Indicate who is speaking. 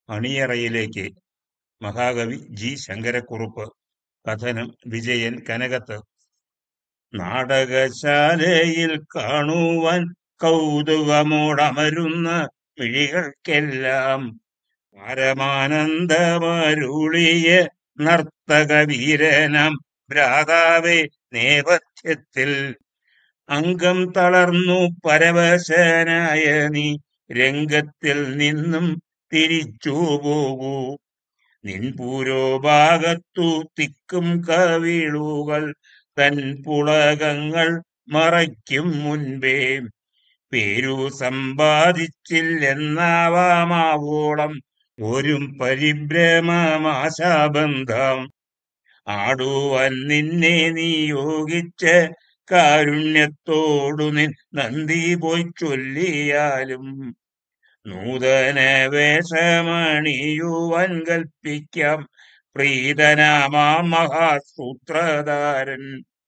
Speaker 1: അണിയറയിലേക്ക് മഹാകവി ജി ശങ്കരക്കുറുപ്പ് കഥനം വിജയൻ കനകത്ത് നാടകശാലയിൽ കാണുവാൻ കൗതുകമോടമരുന്ന മിഴികൾക്കെല്ലാം പരമാനന്ദമരുളിയ നർത്തക വീരനാം ഭ്രാതാവേ നേപഥ്യത്തിൽ അംഗം തളർന്നു പരവശനായ നീ രംഗത്തിൽ നിന്നും തിരിച്ചു പോകൂ നിൻ പൂരോഭാഗത്തു തിക്കും കവിളുകൾ തൻ പുളകങ്ങൾ മറയ്ക്കും മുൻപേ പേരു സമ്പാദിച്ചില്ലെന്നാവാമാവോളം ഒരു പരിഭ്രമമാശാബന്ധം ആടുവാൻ നിന്നെ നിയോഗിച്ച കാരുണ്യത്തോടു നിൻ നന്ദി പോയി ചൊല്ലിയാലും നൂതന വേഷമണിയുവാൻ കൽപ്പിക്കാം പ്രീതനാമാ മഹാസൂത്രധാരൻ